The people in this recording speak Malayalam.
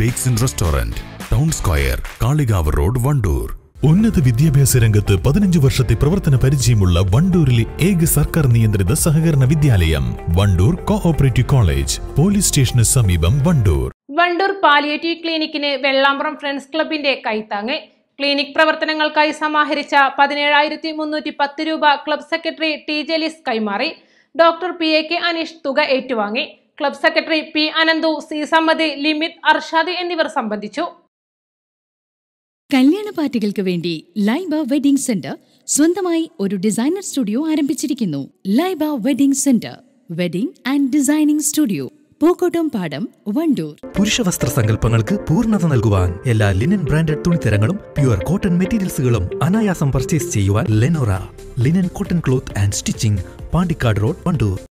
stakes inn restaurant town square Kalikavu road Wandoor ഉന്നത വിദ്യാഭ്യാസ രംഗത്ത് പതിനഞ്ച് വർഷത്തെ പ്രവർത്തന പരിചയമുള്ള വണ്ടൂരിലെ ഏക സർക്കാർ നിയന്ത്രിത സഹകരണ വിദ്യാലയം വണ്ടൂർ കോഓപ്പറേറ്റീവ് കോളേജ് പോലീസ് സ്റ്റേഷന് സമീപം വണ്ടൂർ വണ്ടൂർ പാലിയേറ്റീവ് ക്ലിനിക്കിന് വെള്ളാമ്പ്രം ഫ്രണ്ട്സ് ക്ലബിന്റെ കൈത്താങ്ങ് ക്ലിനിക് പ്രവർത്തനങ്ങൾക്കായി സമാഹരിച്ച പതിനേഴായിരത്തി മുന്നൂറ്റി പത്ത് രൂപ ക്ലബ് സെക്രട്ടറി ടി ജെലിസ് കൈമാറി doctor P A K Aneesh തുക ഏറ്റുവാങ്ങി club secretary P Ananthu C സമ്മതി ലിമിത് അർഷാദ് എന്നിവർ സംബന്ധിച്ചു കല്യാണ പാർട്ടികൾക്ക് വേണ്ടി ലൈബ വെഡിംഗ് സെന്റർ സ്വന്തമായി ഒരു ഡിസൈനർ സ്റ്റുഡിയോ ആരംഭിച്ചിരിക്കുന്നു Laiba wedding centre wedding and designing studio Pookkottumpadam Wandoor പുരുഷവസ്ത്ര സങ്കല്പങ്ങൾക്ക് പൂർണ്ണത നൽകുവാൻ എല്ലാ ലിനൻ ബ്രാൻഡഡ് തുണിത്തരങ്ങളും പ്യുവർ കോട്ടൺ മെറ്റീരിയൽസുകളും അനായാസം പർച്ചേസ് ചെയ്യുവാൻ Lenora linen cotton cloth and stitching Pandikkad road Wandoor